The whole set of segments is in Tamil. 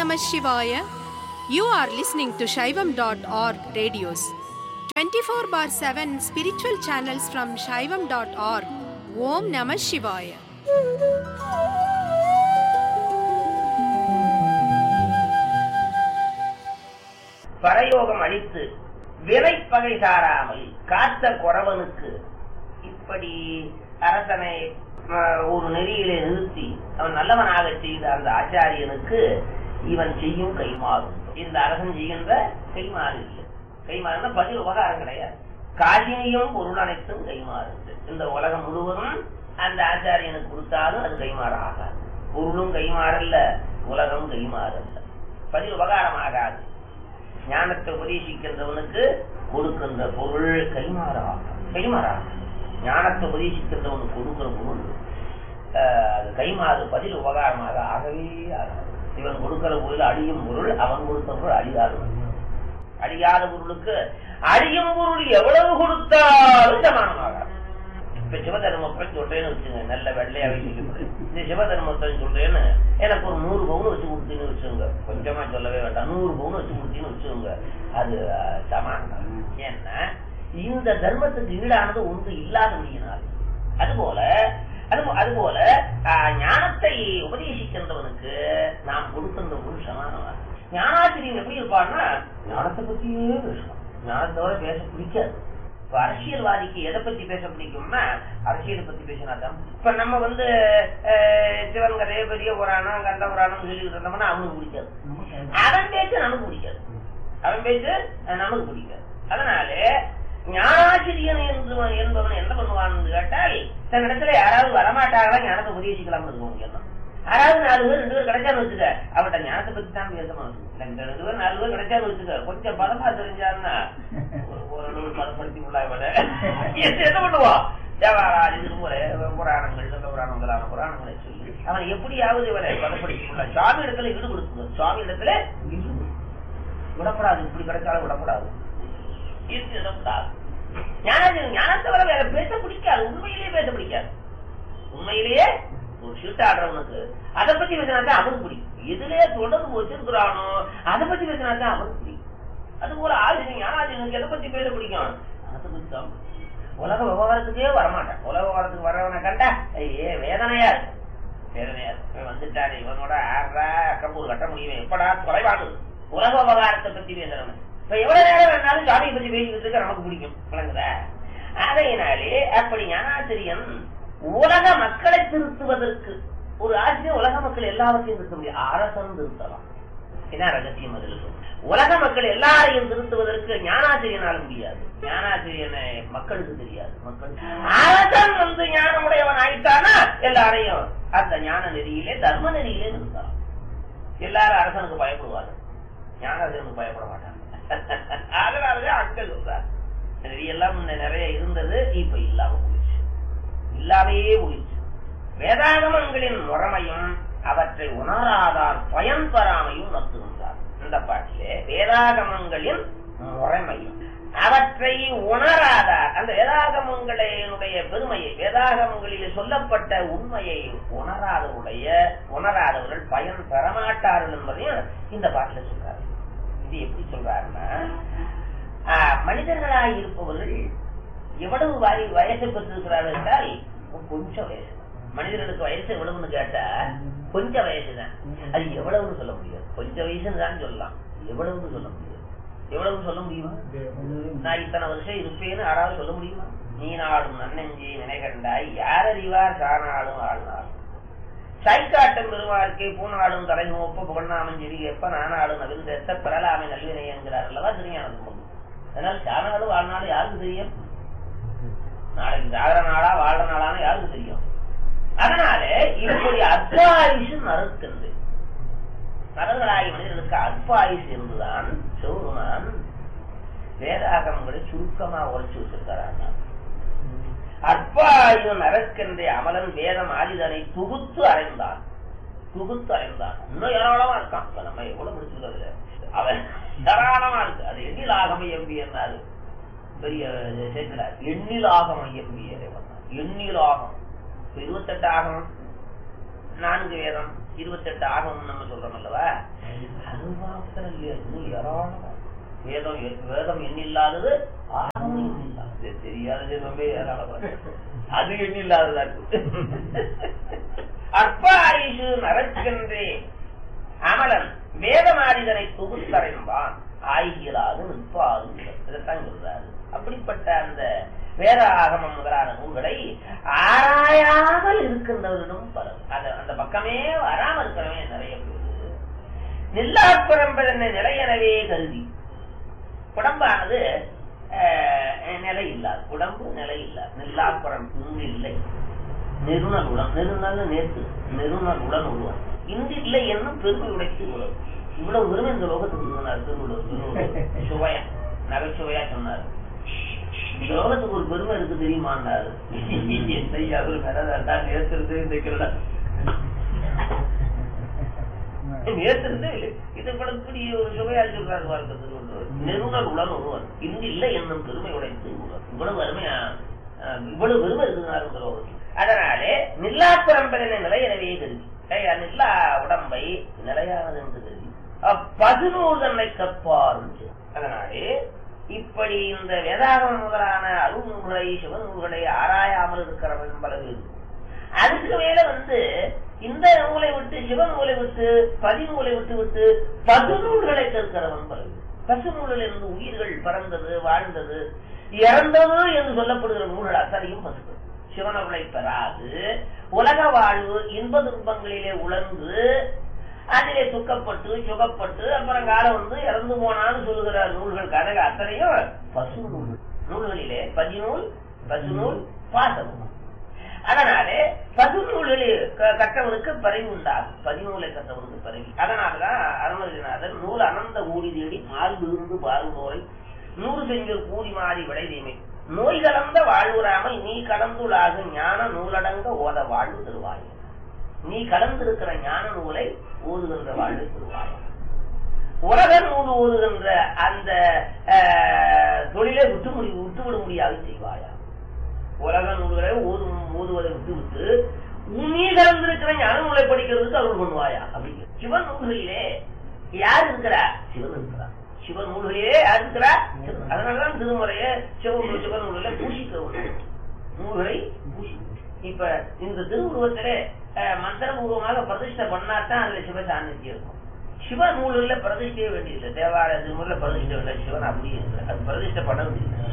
Namah Shivaya. You are listening to Shaivam.org radios. 24 bar 7 spiritual channels from Shaivam.org. Om Namah Shivaya. பரயோகம் அளித்து வினைப்பகை சாராமல் காத்த குறவனுக்கு இப்படி அரசனை அஹ், ஒரு நெறியிலே நிறுத்தி அவன் நல்லவனாக செய்த அந்த ஆச்சாரியனுக்கு இவன் செய்யும் கைமாறு இந்த அரசன் செய்கின்ற கைமாறு இல்லை கைமாறுனா பதில் உபகாரம் கிடையாது காசினியும் பொருள் அனைத்தும் கைமாறு இந்த உலகம் முழுவதும் அந்த ஆச்சாரியனுக்கு கொடுத்தாலும் அது கைமாறு ஆகாது பொருளும் கைமாறல்ல உலகம் கைமாறல்ல பதில் உபகாரம் ஆகாது ஞானத்தை உபதேசிக்கின்றவனுக்கு கொடுக்கின்ற பொருள் கைமாறாக கைமாறாக ஞானத்தை உபதேசிக்கின்றவனுக்கு கொடுக்கிற பொருள் ஆஹ், அது கைமாறு பதில் உபகாரமாக ஆகவே ஆகாது இவன் கொடுக்கிற பொருள் அழியும் பொருள் அவன் கொடுத்த பொருள் அழியாத பொருள். அழியாத பொருளுக்கு அழியும் பொருள் எவ்வளவு கொடுத்தாலும் சமானமாகாது இப்ப சிவதர்மத்தை சொல்றேன்னு வச்சுங்க நல்ல வெள்ளையா வச்சுக்க இந்த சிவதர்மத்தை சொல்றேன்னு எனக்கு ஒரு நூறு பவுன் வச்சு கொடுத்தீங்கன்னு வச்சுங்க கொஞ்சமா சொல்லவே வேண்டாம் நூறு பவுன் வச்சு கொடுத்தீங்கன்னு வச்சுக்கோங்க அது அஹ், சமானம் ஏன்னா இந்த தர்மத்துக்கு ஈடானது ஒன்று இல்லாதபடியினால் அதுபோல அது அதுபோல அஹ், ஞானத்தை உபதேசிக்கின்றவனுக்கு நாம் கொடுக்கின்ற ஒரு சமானமாக ஞானாசிரியர் எப்படி இருப்பான்னா ஞானத்தை பத்தியே பேசணும் ஞானத்தோட பேச பிடிக்காது இப்ப அரசியல்வாதிக்கு எதை பத்தி பேச பிடிக்கும்னா அரசியலை பத்தி பேசினா தான் இப்ப நம்ம வந்து அஹ், சிவன் கதையை பெரிய புராணம் கந்த புராணம் சொல்லிட்டு இருந்தோம்னா அவனுக்கு பிடிக்காது அவன் பேச்சு நமக்கு பிடிக்காது அவன் பேச்சு அஹ், நமக்கு பிடிக்காது அதனால ஞானாசிரியன் என்று என்பவன் என்ன பண்ணுவான்னு கேட்டால் தன்னிடத்துல யாராவது வரமாட்டாங்களா ஞானத்தை உபதேசிக்கலாம்னு இருக்கும் எண்ணம் யாராவது நாலு பேர் ரெண்டு பேர் கிடைச்சான்னு வச்சுக்க அவட்ட ஞானத்தை பத்தி தான் பேசணும் இந்த ரெண்டு பேர் நாலு பேர் கிடைச்சான்னு வச்சுக்க கொஞ்சம் பதமா தெரிஞ்சான்னா ஒரு- ஓரளவு பதப்படுத்தி உள்ளா இவனை என்ன என்ன பண்ணுவான் தேவாராதி திருமுறை புராணங்கள் இந்த புராணங்களான புராணங்களை சொல்லி அவன் எப்படியாவது இவனை பதப்படுத்தி உள்ள சுவாமி இடத்துல ஈடுபடுத்துங்க சுவாமி இடத்துல ஈடுபடு. விடப்படாது இப்படி கிடைச்சாலும் விடப்படாது இருக்கு விடப்படாது ஞானம் ஞானத்தை வர வேற பேச பிடிக்காது உண்மையிலேயே பேச பிடிக்காது உண்மையிலேயே ஒரு சீட்டாடுறவனுக்கு அதை பத்தி பேசினாதான் அவனுக்கு பிடிக்கும் எதுலயே தொடர்பு வச்சிருக்கிறானோ அதை பத்தி பேசினாதான் அவனுக்கு பிடிக்கும் அது போல ஆசிரியர் ஞானாசிரியனுக்கு எதை பத்தி பேச பிடிக்கும் அதை பத்தி தான் பிடிக்கும். உலக விவகாரத்துக்கே வரமாட்டேன் உலக விவகாரத்துக்கு வரவனை கண்டா ஐயே வேதனையா இருக்கு வேதனையா இருக்கு இவன் வந்துட்டாரு இவனோட ஆறா அக்கம்பூர் கட்ட முடியும் எப்படா தொலைவானது உலக விவகாரத்தை பத்தி பேசுறவன் இப்ப எவ்வளவு நேரம் வேணாலும் சாமியை பத்தி பேசிக்கிட்டு இருக்க நமக்கு பிடிக்கும் விளங்குதா அதையினாலே அப்படி ஞானாசிரியன் உலக மக்களை திருத்துவதற்கு ஒரு ஆசிரியர் உலக மக்கள் எல்லாவற்றையும் திருத்த முடியும் அரசன் திருத்தலாம் என்ன ரகசியம் அதுல இருக்கு. உலக மக்கள் எல்லாரையும் திருத்துவதற்கு ஞானாசிரியனால் முடியாது ஞானாசிரியனை மக்களுக்கு தெரியாது மக்கள் அரசன் வந்து ஞானமுடையவன் ஆயிட்டானா எல்லாரையும் அந்த ஞான நெறியிலே தர்ம நெறியிலே நிறுத்தலாம் எல்லாரும் அரசனுக்கு பயப்படுவார்கள் ஞானாசிரியனுக்கு பயப்பட மாட்டாங்க அதனாலதான் அக்கள் சொல்றார் நெறியெல்லாம் முன்ன நிறைய இருந்தது இப்ப இல்லாம போயிடுச்சு இல்லாமையே போயிடுச்சு வேதாகமங்களின் முறைமையும் அவற்றை உணராதார் பயன் பெறாமையும் உணர்த்துகின்றார் இந்த பாட்டிலே வேதாகமங்களின் முறைமையும் அவற்றை உணராதார் அந்த வேதாகமங்களினுடைய பெருமையை வேதாகமங்களில் சொல்லப்பட்ட உண்மையை உணராதவருடைய உணராதவர்கள் பயன் பெறமாட்டார்கள் என்பதையும் இந்த பாட்டில் சொல்றாரு இது எப்படி சொல்றாருன்னா ஆஹ், மனிதர்களாய் இருப்பவர்கள் எவ்வளவு வய வயசை பெற்றிருக்கிறார்கள் என்றால் கொஞ்சம் வயசு மனிதர்களுக்கு வயசு எவ்வளவுன்னு கேட்டா கொஞ்சம் வயசுதான் அது எவ்வளவுன்னு சொல்ல முடியாது கொஞ்சம் வயசுன்னு தான் சொல்லலாம் எவ்வளவுன்னு சொல்ல முடியாது எவ்வளவு சொல்ல முடியுமா நான் இத்தனை வருஷம் இருப்பேன்னு யாராவது சொல்ல முடியுமா நீ நாடும் நன்னெஞ்சி நினைகண்டாய் யார் அறிவார் சானாலும் ஆழ்நாள் சைக்காட்டம் பெருமார்க்கே பூனாடும் தலை நோப்ப புகழ்நாமன் செவி எப்ப நானாடும் நவிழ்ந்த பெறலாமை நல்வினை என்கிறார் அல்லவா திருஞானம் கொண்டு அதனால சானாலும் வாழ்நாள் யாருக்கு தெரியும் நாளைக்கு ஜாகர நாளா வாழ்ற நாளான்னு யாருக்கு தெரியும் அதனால இப்படி அத்வாயுஷு நறுக்கின்றது நரர்களாகி மனிதர்களுக்கு அல்பாயுஷ் இருந்துதான் சிவபெருமான் வேதாகமங்களை சுருக்கமா உரைச்சு வச்சிருக்கிறாங்க அற்பாயு நரக்கென்றே அமலன் வேதம் ஆதிதனை தொகுத்து அறைந்தான் தொகுத்து அறைந்தான் இன்னும் ஏராளமா இருக்கான் இப்ப நம்ம எவ்வளவு முடிச்சிருக்கிறதுல அவன் ஏராளமா இருக்கு அது எண்ணில் ஆகம எம்பி என்னாரு பெரிய சேர்க்கிறார் எண்ணில் ஆகம எம்பி எண்ணில் ஆகம் இப்ப இருபத்தெட்டு ஆகமம் நான்கு வேதம் இருபத்தெட்டு ஆகமம் நம்ம சொல்றோம் அல்லவா அது மாத்திரம் இல்லையா இன்னும் ஏராளமா வேதம் எ- வேதம் எண்ணில்லாதது ஆகமும் எண்ணில்லாதது தெரியாதது ரொம்ப ஏராளமா இருக்கு. அது எண்ணில்லாததா இருக்கு அற்ப ஆயுஷு நரச்சென்றே அமலன் வேதமாதிதனை தொகுத்தறைந்தான் ஆய்கிறாது நிற்பாது இதைத்தான் சொல்றாரு அப்படிப்பட்ட அந்த வேத ஆகமம் முதலான நூல்களை ஆராயாமல் இருக்கின்றவர்களும் பலர் அது அந்த பக்கமே வராமல் இருக்கிறவங்க நிறைய பேர் நில்லாப்புறம்பதனை நிலையெனவே கருதி உடம்பானது அஹ், நிலை இல்லாது உடம்பு நிலை இல்லாது நில்லாப்புறம் இங்கு இல்லை நெருணல் உடன் நெருணல் நேற்று நெருணல் உடன் உருவன் இன்று இல்லை என்னும் பெருமை உடைத்து உலகம் இவ்வளவு பெருமை இந்த லோகத்துக்கு சொன்னார் திருவள்ளுவர் திருவள்ளுவர் சுவையா நகைச்சுவையா சொன்னார் இந்த லோகத்துக்கு ஒரு பெருமை இருக்கு தெரியுமான்னாரு என்னையா ஒரு கதை நேர்த்திருந்து இந்த கிரடா நேர்த்திருந்து இது கூட இப்படி ஒரு சுவையா சொல்றாரு பாருங்க திருவள்ளுவர் நெருணல் உடன் ஒருவன் இன்று இல்லை என்னும் பெருமை உடைத்து உலகம் இவ்வளவு அருமையா அஹ், இவ்வளவு பெருமை இருக்குனாரு இந்த லோகத்துக்கு அதனாலே நில்லாப்புறம்பெருமை நிலையனவே கருதி ஏய், நில்லா உடம்பை நிலையானது என்று கருதி பதினோரு தன்னை கற்பார் அதனாலே இப்படி இந்த வேதாகம முதலான அருள் நூல்களை சிவன் நூல்களை ஆராயாமல் இருக்கிறவன் பல பேர் அதுக்கு மேல வந்து இந்த நூலை விட்டு சிவன் நூலை விட்டு பதிநூலை விட்டு விட்டு பசுநூல்களை கற்கிறவன் பல பேர் பசு நூலில் இருந்து உயிர்கள் பறந்தது வாழ்ந்தது இறந்தது என்று சொல்லப்படுகிற நூல்கள் அத்தனையும் பசுக்கள் சிவனவர்களை பெறாது உலக வாழ்வு இன்ப துன்பங்களிலே உழந்து அதிலே துக்கப்பட்டு சுகப்பட்டு அப்புறம் காலம் வந்து இறந்து போனான்னு சொல்லுகிற நூல்கள் கனக அத்தனையும் பசு நூல் நூல்களிலே பதிநூல் பசுநூல் பாசமும் அதனாலே பசு நூல்களில் க- கற்றவனுக்கு பரவி உண்டாகும் பதிநூலை கற்றவனுக்கு பரவி அதனாலதான் அருணகிரிநாதர் நூல் அனந்த ஊடி தேடி மார்பு இருந்து பாருவோரை நூறு செஞ்சல் கூடி மாறி விளைதீமை நோய் கலந்த வாழ்வுறாமல் நீ கலந்துள்ளாகும் ஞான நூலடங்க ஓத வாழ்வு தருவாய் நீ கலந்திருக்கிற ஞான நூலை ஓதுகின்ற வாழ்வு தருவாய் உலக நூல் ஓதுகின்ற அந்த அஹ், தொழிலை விட்டு முடி விட்டுவிட முடியாது செய்வாயா உலக நூல்களை ஓதும் ஓதுவதை விட்டுவிட்டு நீ கலந்திருக்கிற ஞான நூலை படிக்கிறதுக்கு அருள் பண்ணுவாயா அப்படிங்க சிவன் நூல்களிலே யார் இருக்கிறா சிவன் இருக்கிறா சிவன் நூல்களிலே யார் இருக்கிறா சிவன். அதனாலதான் திருமுறையை சிவன் சிவன் நூல்களை பூசிக்கிறவங்க நூல்களை பூசி இப்ப இந்த திருவுருவத்திலே அஹ், மந்திரபூர்வமாக பிரதிஷ்டை பண்ணாதான் அதுல சிவ சாநித்தியம் இருக்கும் சிவ நூல்கள்ல பிரதிஷ்டையே வேண்டியதில்லை தேவாலய திருமுறையில பிரதிஷ்டை வேண்டிய சிவன் அப்படியே இருக்கிறார் அது பிரதிஷ்டை பண்ண வேண்டியது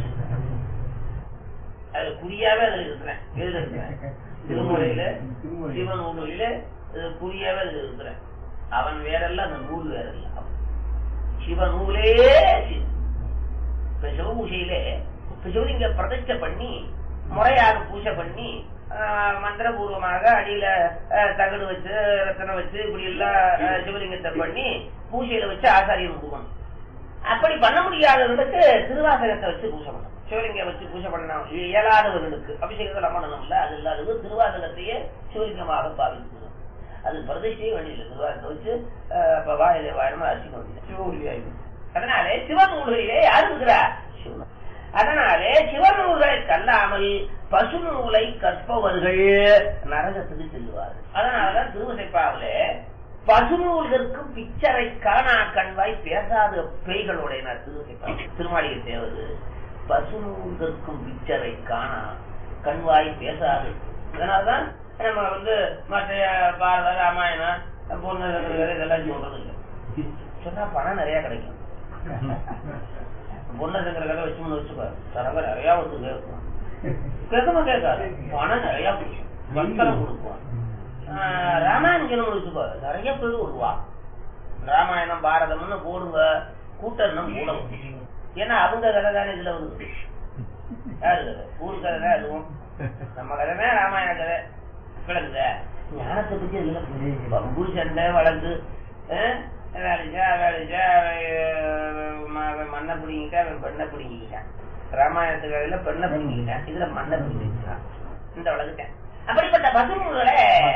அது குறியாவே அதுல இருக்கிறேன் எதுல இருக்கிறேன் திருமுறையில சிவ நூலில இது குறியாவே அதுல இருக்கிறேன் அவன் வேறல்ல அந்த நூல் வேறல்ல அவன் சிவ நூலே சிவன். இப்ப சிவபூஷையிலே இப்ப சிவலிங்க பிரதிஷ்டை பண்ணி முறையாக பூஜை பண்ணி ஆஹ், மந்திரபூர்வமாக அடியில ஆஹ், தகடு வச்சு ரத்தனம் வச்சு இப்படி எல்லாம் ஆஹ், சிவலிங்கத்தை பண்ணி பூஜையில வச்சு ஆசாரியன் கொடுக்கணும் அப்படி பண்ண முடியாதவர்களுக்கு திருவாசகத்தை வச்சு பூஜை பண்ணணும் சிவலிங்கம் வச்சு பூஜை பண்ணணும் இது இயலாதவர்களுக்கு அபிஷேகத்தை நம்ம பண்ணணும்ல அது இல்லாதது திருவாசகத்தையே சிவலிங்கமாக பாவிக்கணும் அது பிரதிஷ்டையே வேண்டியது திருவாசகத்தை வச்சு ஆஹ், அப்ப வாயில வாயமா அரிசி வேண்டியது சிவபூஜை ஆயிடும் அதனாலே சிவநூல்களிலே யார் இருக்கிறா சிவன் அதனாலே சிவநூலை கல்லாமல் பசுநூலை கற்பவர்கள் நரகத்துக்கு செல்வார்கள் அதனாலதான் திருவசைப்பாவிலே பசுநூல்களுக்கும் பிச்சரை காணா கண்வாய் பேசாத பேய்களுடைய திருவசைப்பா திருமாளிகை தேவது பசுநூல்களுக்கும் பிச்சரை காணா கண்வாய் பேசாது அதனாலதான் நம்ம வந்து மற்ற பாரத ராமாயணம் பொண்ணு இதெல்லாம் சொல்றது இல்லை சொன்னா பணம் நிறைய கிடைக்கும் பொண்ணசுங்கிற கதை வச்சு வச்சுக்கோ தரங்க நிறைய வந்து கேட்கும் கேட்கமா கேட்காது பணம் நிறைய கொடுக்கும் வஸ்திரம் கொடுக்கும் ஆஹ் ராமாயணம் வச்சுக்கோ நிறைய பேர் வருவா ராமாயணம் பாரதம்னு போடுங்க கூட்டம் இன்னும் கூட வரும். ஏன்னா அவங்க கதை தானே இதுல வருது யாரு கதை ஊர் கதை தான் அதுவும் நம்ம கதை தான் ராமாயண கதை கிடக்குத ஞானத்தை பத்தி இதுல பம்பு சண்டை வளர்ந்து வேலைச்சா வேலைச்சா மண்ணை பிடிங்கிட்டா அவன் பெண்ணை பிடிங்கிக்கிட்டான் ராமாயணத்து கதையில பெண்ணை பிடிங்கிக்கிட்டான் இதுல மண்ணை பிடிங்கிட்டான் இந்த வளர்ந்துட்டேன் அப்படிப்பட்ட பசுநூல்களை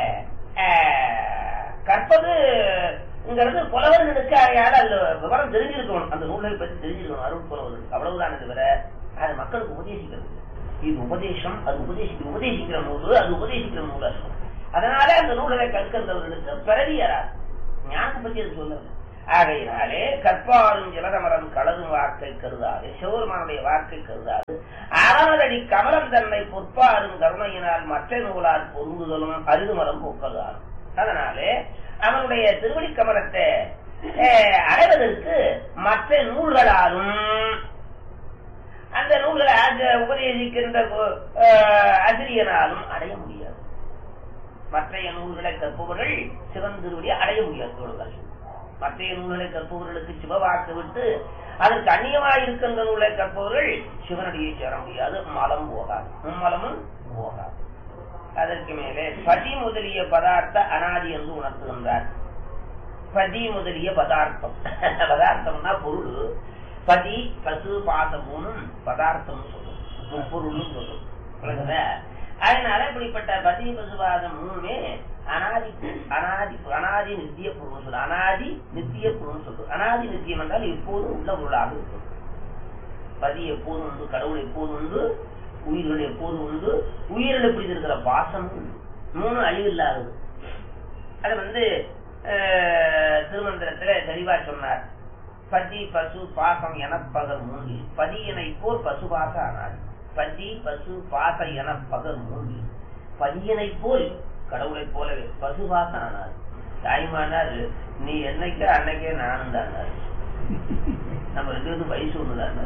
ஆஹ், கற்பதுங்கிறது புலவர்களுக்கு யாரும் அந்த விவரம் தெரிஞ்சிருக்கணும் அந்த நூல்களை பத்தி தெரிஞ்சிருக்கணும் அருள் புலவர்களுக்கு அவ்வளவுதானே தவிர அது மக்களுக்கு உபதேசிக்கிறது இல்லை. இது உபதேசம் அது உபதேசிக்க உபதேசிக்கிற நூல் அது உபதேசிக்கிற நூல் அதனால அந்த நூல்களை கற்கிறவர்களுக்கு பிறவி யாராது ஞானம் பத்தி அது சொல்லல ஆகையினாலே கற்பாலும் ஜலதமரம் கலரும் வாக்கை கருதாது சிவருமானுடைய வாக்கை கருதாது அறநடி கமலம் தன்னை பொற்பாரும் கருணையினால் மற்ற நூலால் பொருந்துதலும் அருகுமரம் போக்கதால் அதனாலே அவனுடைய திருவடி கமலத்தை அஹ், அடைவதற்கு மற்ற நூல்களாலும் அந்த நூல்களை ஆச- உபதேசிக்கின்ற அஹ், ஆசிரியனாலும் அடைய முடியாது மற்றைய நூல்களை கற்பவர்கள் சிவன் திருவடியை அடைய முடியாது சொல்லுங்கள் மற்றைய நூல்களை கற்பவர்களுக்கு சிவவாக்கு விட்டு அதற்கு அந்நியமாக இருக்கின்ற நூலை கற்பவர்கள் சிவனடியை சேர முடியாது மலம் போகாது மும்மலமும் போகாது அதற்கு மேலே பதி முதலிய பதார்த்த அனாதி என்று உணர்த்துகின்றார் பதி முதலிய பதார்த்தம் பதார்த்தம்னா பொருள் பதி பசு பாசம் மூணும் பதார்த்தம் சொல்லும் முப்பொருள்னு சொல்லும் விளங்குதா? அதனால இப்படிப்பட்ட பதி பசுபாதம் மூணுமே அனாதி அனாதி அனாதி நித்திய பொருள் சொல்லு அனாதி நித்திய பொருள் சொல்லு அனாதி நித்தியம் என்றால் எப்போதும் உள்ள பொருளாக இருக்கும் பதி எப்போதும் உண்டு கடவுள் எப்போதும் உண்டு உயிர்கள் எப்போதும் உண்டு உயிரில் எப்படி இருக்கிற பாசம் உண்டு மூணு அழிவில்லாதது அது வந்து அஹ், திருமந்திரத்துல தெளிவா சொன்னார் பதி பசு பாசம் எனப்பகல் மூங்கில் பதியனை போல் பசுபாச ஆனார் பதி பசு பாச எனப்பகல் மூங்கில் பதியனை போல் கடவுளை போலவே பசுபாச ஆனார் தாய்மானார் நீ என்னைக்கு அன்னைக்கே நானும் தான் நம்ம ரெண்டு பேரும் வயசு ஒண்ணுதான்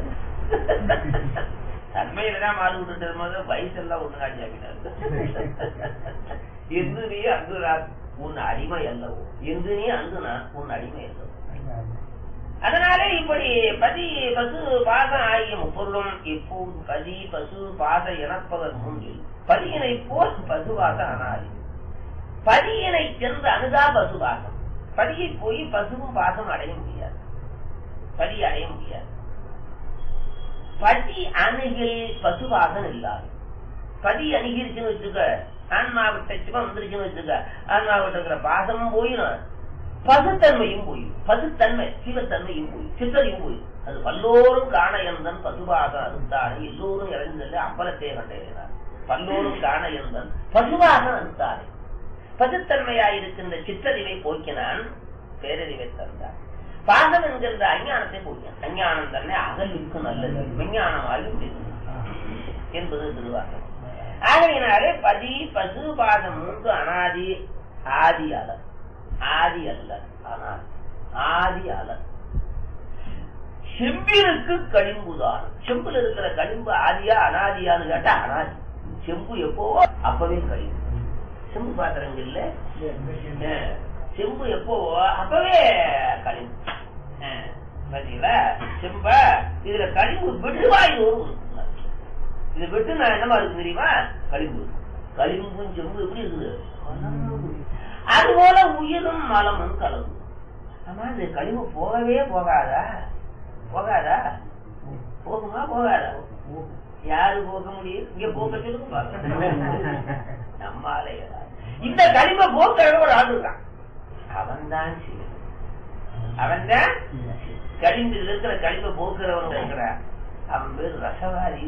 தன்மையில தான் மாறு விட்டுட்டு போது வயசு எல்லாம் ஒண்ணு காட்சி எந்து நீ அங்கு நான் உன் அடிமை அல்லவோ எந்து நீ அங்கு நான் உன் அடிமை அல்லவோ அதனாலே இப்படி பதி பசு பாசம் ஆகிய முப்பொருளும் எப்போது பதி பசு பாச எனப்பவர் மூன்றில் பதியினை போல் பசுவாச அனாதி பதியினை சென்று அணுகா பசுபாசம் பதியை போய் பசுவும் பாசம் அடைய முடியாது பதி அடைய முடியாது பதி அணுகில் பசுபாசம் இல்லாது பதி அணுகிருச்சுன்னு வச்சுக்க ஆன்மா விட்ட சிவம் வந்துருச்சுன்னு வச்சுக்க ஆன்மா விட்ட இருக்கிற பாசமும் போயிடும் பசுத்தன்மையும் போயும் பசுத்தன்மை சிவத்தன்மையும் போய் சித்தரையும் போய் அது பல்லோரும் காண எந்தன் பசுபாசம் அறுத்தானே எல்லோரும் இறந்தது அம்பலத்தை கண்டறினார் பல்லோரும் காண எந்தன் பசுபாசம் அறுத்தானே பசுத்தன்மையாயிருக்கின்ற சிற்றறிவை போக்கினான் பேரறிவை தந்தார் பாசம் என்கின்ற அஞ்ஞானத்தை போக்கினான் அஞ்ஞானம் தன்னை அகலுக்கு நல்லது விஞ்ஞானமாகி முடியும் என்பது திருவாசகம் ஆகையினாலே பதி பசு பாசம் மூன்று அனாதி ஆதி அலர் ஆதி அல்ல ஆனால் ஆதி அலர் செம்பிற்கு களிம்புதான் செம்புல இருக்கிற களிம்பு ஆதியா அனாதியான்னு கேட்டா அனாதி செம்பு எப்போவோ அப்பவே களிம்பு செம்பு பாத்திரங்கள்ல அஹ், செம்பு எப்போவோ அப்பவே களிம்பு அஹ், பாத்தீங்களா செம்ப இதுல களிம்பு விடுவாய் வரும் இது விட்டு நான் என்னமா இருக்கு தெரியுமா களிம்பு களிம்பும் செம்பு எப்படி இருக்குது அது போல உயிரும் மலமும் கலந்து ஆமா இந்த களிம்பு போகவே போகாதா போகாதா போகுமா போகாதா யாரு போக முடியும் இங்க போக சொல்லுங்க பார்க்கலாம். நம்மாலே இந்த களிம்பை போக்குறவன் ஒரு ஆள் இருக்கான் அவன் தான் அவன் தான் களிம்பில் இருக்கிற களிம்பை போக்குறவன் இருக்கிறான் அவன் பேர் ரசவாதி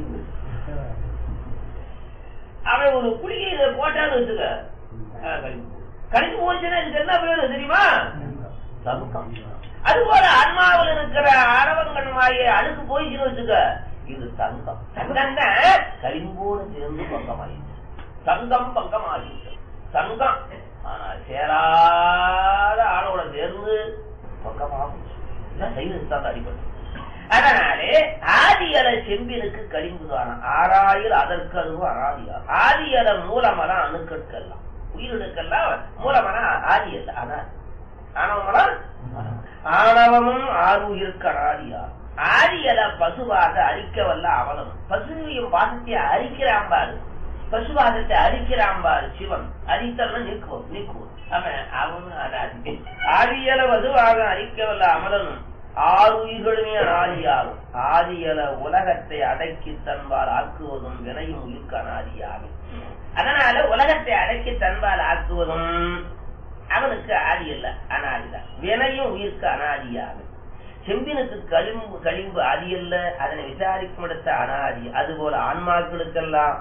அவன் ஒரு குளிகையில போட்டான்னு வச்சுக்க அஹ், களிம்பு களிம்பு போச்சுன்னா இதுக்கு என்ன பேரு தெரியுமா தமுக்கம் அதுபோல ஆன்மாவில் இருக்கிற ஆரவங்கன் வாயை அழுக்கு போயிச்சுன்னு வச்சுக்க இது தங்கம் தங்கம் தான் களிம்போடு சேர்ந்து பங்கமாயிடுச்சு தங்கம் பங்கமாகிடுச்சு தங்கம் ஆனா சேராத ஆளோட சேர்ந்து பக்கமாகும் செய்து அடிப்படை அதனாலே ஆதியல செம்பினுக்கு கழிம்புதான ஆறாயில் அதற்கு அதுவும் அனாதியா ஆதியல மூலமலம் அணுக்கட்கெல்லாம் உயிரினுக்கெல்லாம் மூலமன ஆதி அல்ல அனாதி ஆணவமலம் ஆணவமும் ஆறுயிருக்கு அனாதியா ஆதியல பசுவாக அழிக்க வல்ல அவலம் பசுவையும் பாசத்தை அரிக்கிறான் பாரு பசுவாதத்தை அரிக்கிறான் பாரு சிவன் அரித்தல்னா நீக்குவோம் நீக்குவோம் அவன் அவனும் அனாதி ஆதியல வதுவாக அரிக்க வல்ல அமலனும் ஆறுயிர்களுமே ஆதியாகும் ஆதியல உலகத்தை அடக்கி தன்பால் ஆக்குவதும் வினையும் உயிர்க்கு அனாதியாகும் அதனால உலகத்தை அடக்கி தன்பால் ஆக்குவதும் அவனுக்கு ஆதி அல்ல அனாதிதான் வினையும் உயிர்க்கு அனாதியாகும் செம்பினுக்கு களிம்பு களிம்பு ஆதி அல்ல அதனை விசாரிக்கும் இடத்த அனாதி அதுபோல ஆன்மாக்களுக்கெல்லாம்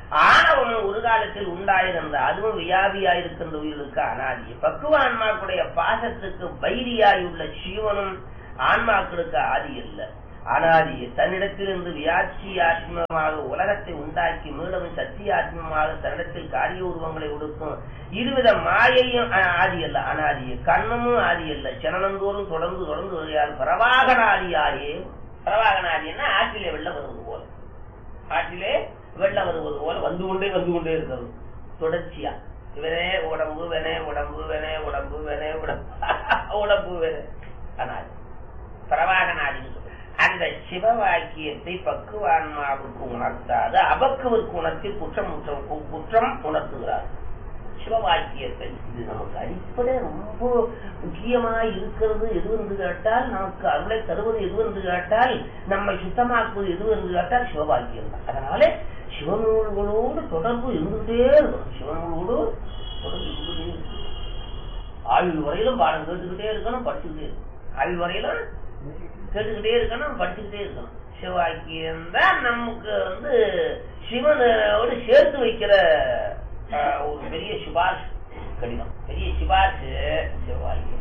ஆணவம் ஒரு காலத்தில் உண்டாயிருந்த அதுவும் வியாபியாயிருக்கின்ற உயிர்களுக்கு அனாதி பக்குவ ஆன்மாக்களுடைய பாசத்துக்கு வைரியாயுள்ள சிவனும் ஆன்மாக்களுக்கு ஆதி அல்ல அனாதி தன்னிடத்திலிருந்து வியாட்சி ஆத்மமாக உலகத்தை உண்டாக்கி மீளவும் சத்தியாத்மமாக தன்னிடத்தில் காரிய உருவங்களை உடுக்கும் இருவித மாயையும் அ- ஆதி அல்ல அனாதி கண்ணமும் ஆதி அல்ல சனனந்தோறும் தொடர்ந்து தொடர்ந்து வருகிறார் பிரவாகனாதியாயே பிரவாகனாதின்னா ஆற்றிலே வெள்ளம் வருவது போல ஆற்றிலே வெள்ளம் வருவது போல வந்து கொண்டே வந்து கொண்டே இருக்கிறது தொடர்ச்சியா இவனே உடம்பு வெனே உடம்பு வெனே உடம்பு வெனே உடம்பு உடம்பு வெனே அனாதி பிரவாகனாதின்னு சொல்லுது. அந்த சிவவாக்கியத்தை பக்குவான்மாவுக்கு உணர்த்தாது அபக்குவிற்கு உணர்த்தி குற்றம் குற்றம் குற்றம் உணர்த்துகிறார் சிவவாக்கியத்தை இது நமக்கு அடிப்படை ரொம்ப முக்கியமா இருக்கிறது எது என்று கேட்டால் நமக்கு அருளை தருவது எது என்று கேட்டால் நம்மை சுத்தமாக்குவது எது என்று கேட்டால் சிவவாக்கியம் தான் அதனால சிவநூல்களோடு தொடர்பு இருந்துகிட்டே இருக்கணும் சிவநூலோடு தொடர்பு இருந்துகிட்டே இருக்கணும் ஆயுள் வரையிலும் பாடம் கேட்டுக்கிட்டே இருக்கணும் படிச்சுக்கிட்டே இருக்கணும் ஆயுள் வரையிலும் கேட்டுக்கிட்டே இருக்கணும் படிச்சுக்கிட்டே இருக்கணும் சிவாக்கியம் தான் நமக்கு வந்து சிவனோடு சேர்த்து வைக்கிற ஆஹ், ஒரு பெரிய சிபாஷ் கடிதம் பெரிய சிபாஷ் சிவாக்கியம்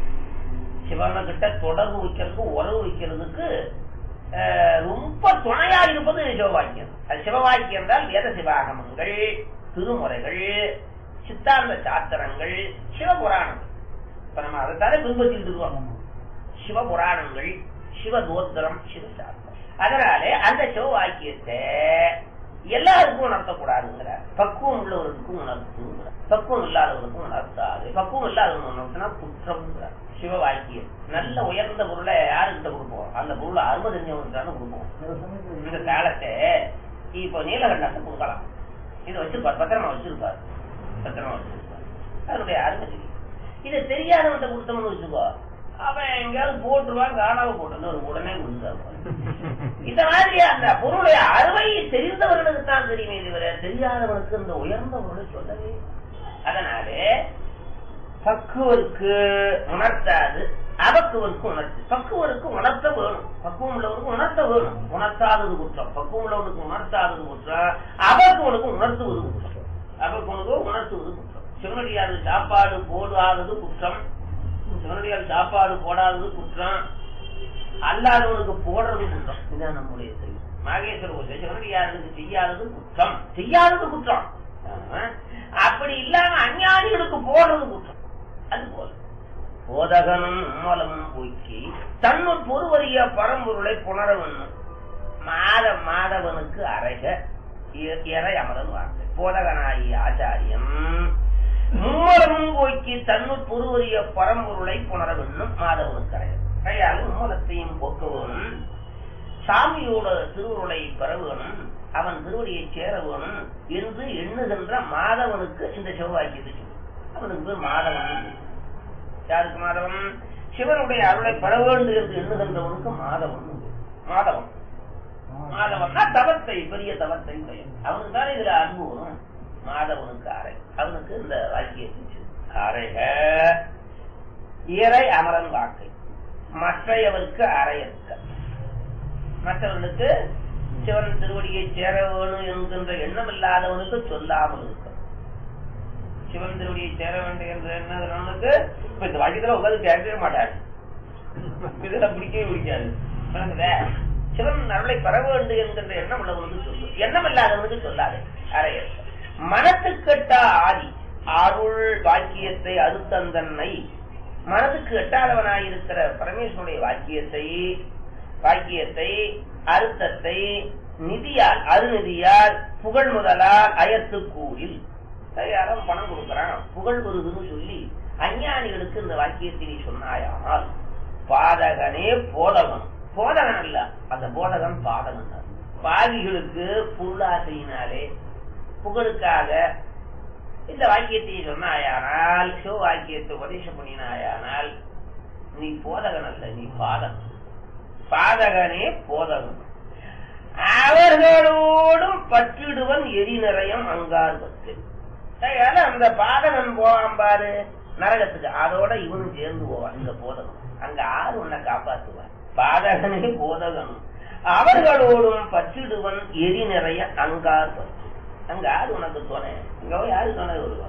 சிவன கிட்ட தொடர்பு வைக்கிறதுக்கு உறவு வைக்கிறதுக்கு ஆஹ், ரொம்ப துணையா இருப்பது சிவவாக்கியம் அது சிவவாக்கியம் தான் வேத சிவாகமங்கள் திருமுறைகள் சித்தாந்த சாத்திரங்கள் சிவபுராணங்கள் இப்ப நம்ம அதைத்தானே பின்பற்றிட்டு இருக்கோம் சிவபுராணங்கள் சிவதோத்திரம் சிவசாஸ்திரம் அதனாலே அந்த சிவவாக்கியத்தை எல்லாருக்கும் உணர்த்தக்கூடாதுங்கிறார் பக்குவம் உள்ளவருக்கும் உணர்த்துங்கிறார் பக்குவம் இல்லாதவருக்கும் உணர்த்தாது பக்குவம் இல்லாதவங்க உணர்த்தினா குற்றம்ங்கிறார் சிவவாக்கியம் நல்ல உயர்ந்த பொருளை யாருக்கிட்ட கொடுப்போம் அந்த பொருளை அருமதஞ்சவன் தானே கொடுப்போம் இந்த காலத்தை இப்போ நீலகண்டத்தை கொடுக்கலாம் இதை வச்சிருப்பார் பத்திரமா வச்சிருப்பார் பத்திரமா வச்சிருப்பார் அதனுடைய அருமை தெரியும் இதை தெரியாதவன்ட்ட கொடுத்தோம்னு வச்சுக்கோ அவன் எங்கேயாவது போட்டுருவான் காணாம போட்டு ஒரு உடனே கொடுத்துருவான் இந்த மாதிரி அந்த பொருளுடைய அறுவை தெரிந்தவர்களுக்கு தான் தெரியுமே தவிர தெரியாதவனுக்கு இந்த உயர்ந்த பொருளை சொல்லவே இல்லை. அதனாலே பக்குவருக்கு உணர்த்தாது அபக்குவருக்கு உணர்த்து பக்குவருக்கு உணர்த்த வேணும் பக்குவம் உள்ளவருக்கு உணர்த்த வேணும் உணர்த்தாதது குற்றம் பக்குவம் உள்ளவனுக்கு உணர்த்தாதது குற்றம் அபக்குவனுக்கு உணர்த்துவது குற்றம் அபக்குவனுக்கு உணர்த்துவது குற்றம் சிவனடியாரு சாப்பாடு போடாதது குற்றம் சிவனடியார் சாப்பாடு போடாதது குற்றம் அல்லாதவனுக்கு போடுறது குற்றம் இதுதான் நம்முடைய செய்தி நாகேஸ்வர பூஜை சிவனடியாருக்கு செய்யாதது குற்றம் செய்யாதது குற்றம் ஆமா. அப்படி இல்லாம அஞ்ஞானிகளுக்கு போடுறது குற்றம் அது போல போதகனும் உம்மலமும் போக்கி தன்னுள் பொறுவறிய பரம்பொருளை புணர வேணும் மாத மாதவனுக்கு அரைக இ- இறை அமரன் வார்த்தை போதகனாகி ஆச்சாரியம் மும்மலமும் போக்கி தன்னுள் பொறுவறிய பரம்பொருளை புணர வேணும் மாதவனுக்கு அரைக கையால் மும்மலத்தையும் போக்க வேணும் சாமியோட திருவுருளை பெற வேணும் அவன் திருவடியை சேர வேணும் என்று எண்ணுகின்ற மாதவனுக்கு இந்த செவ்வாய்க்கு சொல்லு அவனுக்கு பேர் மாதவன் என்று. யாருக்கு மாதவன் சிவனுடைய அருளை பெற வேண்டும் என்று எண்ணுகின்றவனுக்கு மாதவன் என்று. மாதவன் மாதவன்னா தவத்தை பெரிய தவத்தை உடையவன். அவனுக்கு தானே இதுல அன்பு வரும் மாதவனுக்கு அறை அவனுக்கு இந்த வாக்கியத்தை அறைக இறை அமரன் வாக்கை மற்றையவருக்கு அறையற்க மற்றவர்களுக்கு சிவன் திருவடியை சேர வேணும் என்கின்ற எண்ணம் இல்லாதவனுக்கு சொல்லாமல் இருக்க சிவன் திருவடியை சேர வேண்டும் என்ற எண்ணவனுக்கு இப்ப இந்த வாக்கியத்துல உட்காந்து கேட்கவே மாட்டாரு இதுல பிடிக்கவே பிடிக்காது விளங்குதா? சிவன் அருளை பெற வேண்டும் என்கின்ற எண்ணம் உள்ளவனுக்கு சொல்லு எண்ணம் இல்லாதவனுக்கு சொல்லாது அறையற்க மனத்துக்கெட்டா ஆதி அருள் வாக்கியத்தை அறுத்தந்தன்னை மனதுக்கு எட்டாதவனாயிருக்கிற பரமேஸ்வருடைய வாக்கியத்தை வாக்கியத்தை அறுத்தத்தை நிதியால் அருநிதியால் புகழ் முதலால் அயர்த்து கூறில் யாரும் பணம் கொடுக்கறான் புகழ் வருதுன்னு சொல்லி அஞ்ஞானிகளுக்கு இந்த வாக்கியத்தை நீ சொன்னாயானால் பாதகனே போதகன் போதகன் அல்ல அந்த போதகன் பாதகன் தான். பாவிகளுக்கு பொருளாசையினாலே புகழுக்காக இந்த வாக்கியத்தை சொன்னாயானால் சிவ வாக்கியத்தை உபதேசம் பண்ணினாயானால் நீ போதகன் அல்ல நீ பாதகன் பாதகனே போதகன் அவர்களோடும் பற்றிடுவன் எரி நிறையம் அங்கார் பத்து அதனால அந்த பாதகன் போவான் பாரு நரகத்துக்கு அதோட இவனும் சேர்ந்து போவான் இந்த போதகன் அங்க ஆறு உன்னை காப்பாத்துவான் பாதகனே போதகன் அவர்களோடும் பற்றிடுவன் எரி நிறைய அங்கார் பத்து அங்க யாரு உனக்கு துணை இங்க போய் யாரு துணை வருவா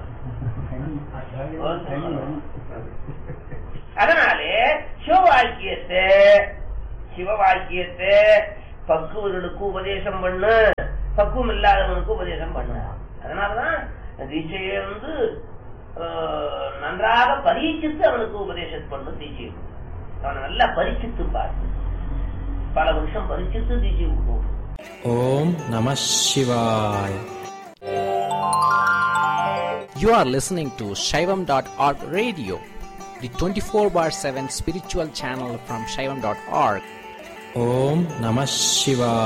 அதனாலே சிவவாக்கியத்தை சிவவாக்கியத்தை பக்குவர்களுக்கு உபதேசம் பண்ணு பக்குவம் இல்லாதவனுக்கு உபதேசம் பண்ணு அதனாலதான் தீட்சையை வந்து ஆஹ், நன்றாக பரீட்சித்து அவனுக்கு உபதேசம் பண்ணு தீட்சை அவனை நல்லா பரீட்சித்து பார்த்து பல வருஷம் பரீட்சித்து தீட்சை கொடுக்கும் Om Namah Shivaya. You are listening to Shaivam.org radio, the 24 bar 7 spiritual channel from Shaivam.org. Om Namah Shivaya.